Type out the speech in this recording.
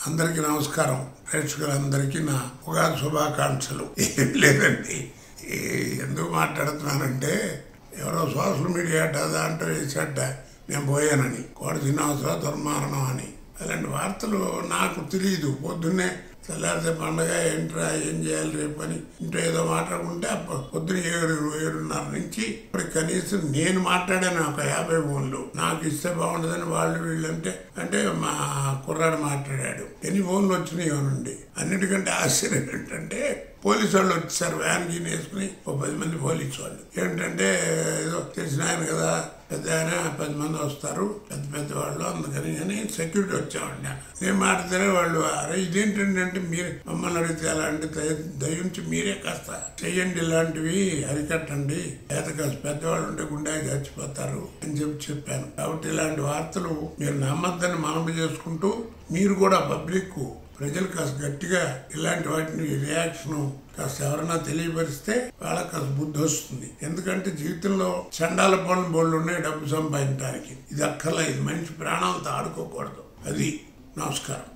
అందరికీ నమస్కారం ప్రేక్షకులందరికీ నా ఉగాది శుభాకాంక్షలు ఏం లేదండి ఈ ఎందుకు మాట్లాడుతున్నానంటే ఎవరో సోషల్ మీడియా అట్ట దాంట్లో వేసట నేను పోయానని కోడి శ్రీనివాసరావు దుర్మారణం అని అలాంటి వార్తలు నాకు తెలియదు పొద్దున్నే తెల్లారితే పండగ ఏంట్రా ఏం చేయాలి రేపు అని ఇంట్లో ఏదో మాట్లాడుకుంటే అప్పుడు పొద్దున ఏడు ఏడున్నర నుంచి ఇప్పుడు కనీసం నేను మాట్లాడాను ఒక యాభై ఫోన్లు నాకు ఇస్తే బాగుండదని వాళ్ళు వీళ్ళంటే అంటే మా కుర్రాడు మాట్లాడాడు ఎన్ని ఫోన్లు వచ్చినాయి నుండి అన్నిటికంటే ఆశ్చర్యం ఏంటంటే పోలీసు వాళ్ళు వచ్చారు వ్యాన్ గీన్ వేసుకుని ఒక పది మంది పోలీసు వాళ్ళు ఏంటంటే ఏదో తెలిసిన ఆయన కదా పెద్ద ఆయన పది మంది వస్తారు పెద్ద పెద్ద వాళ్ళు అందుకని అని సెక్యూరిటీ వచ్చామండి నేను మాట్లాడితే వాళ్ళు అరే ఇదేంటండి అంటే మీరు మమ్మల్ని అడిగితే అలాంటి దయ దయించి మీరే కాస్త చెయ్యండి ఇలాంటివి అరికట్టండి లేత కాస్త పెద్దవాళ్ళు ఉంటే గుండె చచ్చిపోతారు అని చెప్పి చెప్పాను కాబట్టి ఇలాంటి వార్తలు మీరు నమ్మద్దని మనవి చేసుకుంటూ మీరు కూడా పబ్లిక్ ప్రజలు కాస్త గట్టిగా ఇలాంటి వాటిని రియాక్షన్ కాస్త ఎవరైనా తెలియపరిస్తే వాళ్ళకి కాస్త బుద్ధి వస్తుంది ఎందుకంటే జీవితంలో చండాల పనులు బోళ్ళు ఉన్నాయి డబ్బు సంపాదించడానికి ఇది అక్కర్లా ఇది మనిషి ప్రాణాలతో ఆడుకోకూడదు అది నమస్కారం